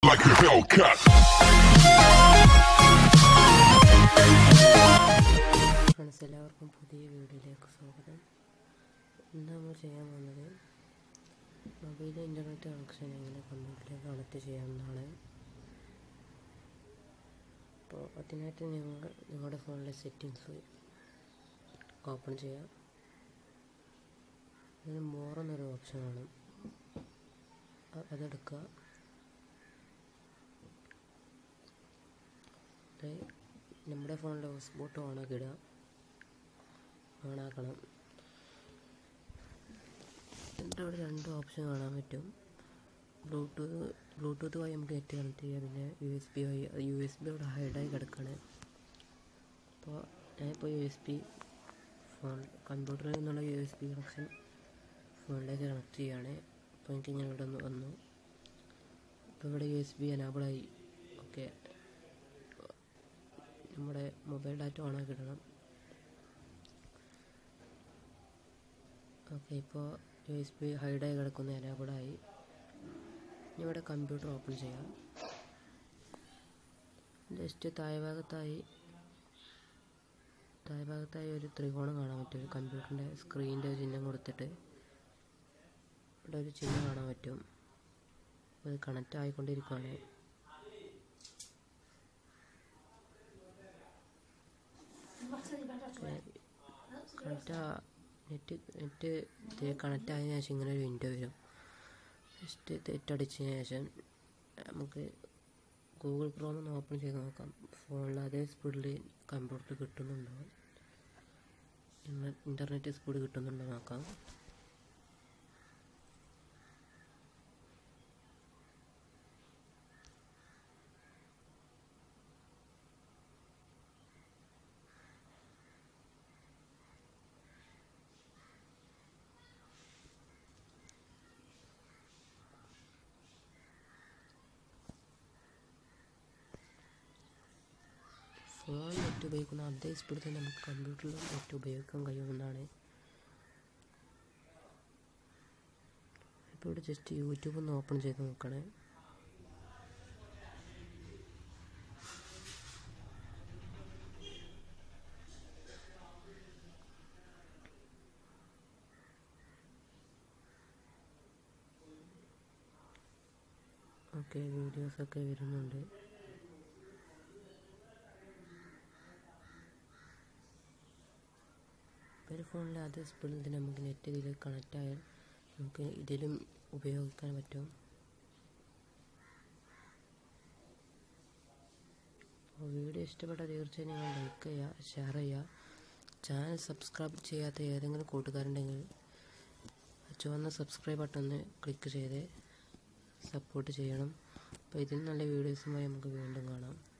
like a Hellcat. Friends എല്ലാവർക്കും പുതിയ വീഡിയോയിലേക്ക് സ്വാഗതം ഇന്ന് നമ്മൾ ചെയ്യാൻ പോകുന്നത് മൊബൈൽ ഇൻ്റർനെറ്റ് കണക്ഷൻ എങ്ങനെ കമ്പ്യൂട്ടറിലേക്ക് കണക്ട് ചെയ്യാമെന്നാണ് അപ്പോൾ അതിനായിട്ട് നിങ്ങൾ നിങ്ങളുടെ ഫോണിലെ സെറ്റിങ്സ് ഓപ്പൺ ചെയ്യാം അതിന് മോർ എന്നൊരു ഓപ്ഷൻ കാണും അ- അതെടുക്കുക ഇത് നമ്മുടെ ഫോണിലെ ഹോട്ട്സ്പോട്ട് ഓണാക്കി ഇടുക ഓണാക്കണം എന്നിട്ട് അവിടെ രണ്ട് ഓപ്ഷൻ കാണാൻ പറ്റും ബ്ലൂടൂത്ത് ബ്ലൂടൂത്ത് വഴി നമുക്ക് നെറ്റ് കണക്ട് ചെയ്യാം പിന്നെ യു എസ് ബി വഴി യു എസ് ബി അവിടെ ഹൈഡായി കിടക്കുകയാണ് അപ്പോൾ ഞാനിപ്പോൾ യു എസ് ബി ഫോൺ കമ്പ്യൂട്ടറിൽ നിന്നുള്ള യു എസ് ബി കണക്ഷൻ ഫോണിലേക്ക് കണക്ട് ചെയ്യുകയാണ് അപ്പോൾ എനിക്ക് ഇങ്ങനെ ഇവിടെ ഒന്ന് വന്നു അപ്പോൾ ഇവിടെ യു എസ് ബി എനാബിളായി ഓക്കെ നമ്മുടെ മൊബൈൽ ഡാറ്റ ഓൺ ആക്കി ഇടണം ഓക്കെ ഇപ്പോൾ യു എസ് ബി ഹൈഡായി കിടക്കുന്ന എനാബിളായി ഇനി ഇവിടെ കമ്പ്യൂട്ടർ ഓപ്പൺ ചെയ്യാം ജസ്റ്റ് താഴ്ഭാഗത്തായി താഴ്ഭാഗത്തായി ഒരു ത്രികോണം കാണാൻ പറ്റും ഒരു കമ്പ്യൂട്ടറിൻ്റെ സ്ക്രീനിൻ്റെ ഒരു ചിഹ്നം കൊടുത്തിട്ട് ഇവിടെ ഒരു ചിഹ്നം കാണാൻ പറ്റും അത് കണക്റ്റ് ആയിക്കൊണ്ടിരിക്കുകയാണ് കണക്റ്റ് നെറ്റ് നെറ്റ് ഇത് കണക്റ്റ് ആയതിനു ശേഷം ഇങ്ങനെ ഒരു വിൻഡോ വരും ജസ്റ്റ് തെറ്റടിച്ചതിന് ശേഷം നമുക്ക് ഗൂഗിൾ ക്രോം ഒന്ന് ഓപ്പൺ ചെയ്ത് നോക്കാം ഫോണിൽ അതേ സ്പീഡിൽ കമ്പ്യൂട്ടർ കിട്ടുന്നുണ്ടോ ഇൻ്റർനെറ്റ് സ്പീഡ് കിട്ടുന്നുണ്ടോ നോക്കാം ഫോൺ നെറ്റ് ഉപയോഗിക്കുന്ന അതേ സ്പീഡിൽ തന്നെ നമുക്ക് കമ്പ്യൂട്ടറിലും നെറ്റ് ഉപയോഗിക്കാൻ കഴിയുമെന്നാണ് ഇപ്പോൾ ഇവിടെ ജസ്റ്റ് യൂട്യൂബ് ഒന്ന് ഓപ്പൺ ചെയ്ത് നോക്കണേ ഓക്കെ വീഡിയോസൊക്കെ വരുന്നുണ്ട് ഒരു ഫോണിൽ അതേ സ്പീഡിൽ തന്നെ നമുക്ക് നെറ്റ് ഇതിൽ കണക്റ്റ് ആയാൽ നമുക്ക് ഇതിലും ഉപയോഗിക്കാൻ പറ്റും അപ്പോൾ വീഡിയോ ഇഷ്ടപ്പെട്ട തീർച്ചയായും നിങ്ങൾ ലൈക്ക് ചെയ്യുക ഷെയർ ചെയ്യുക ചാനൽ സബ്സ്ക്രൈബ് ചെയ്യാത്ത ഏതെങ്കിലും കൂട്ടുകാരുണ്ടെങ്കിൽ ചുവന്ന സബ്സ്ക്രൈബ് ബട്ടൺ ക്ലിക്ക് ചെയ്ത് സപ്പോർട്ട് ചെയ്യണം അപ്പോൾ ഇതിൽ നല്ല വീഡിയോസുമായി നമുക്ക് വീണ്ടും കാണാം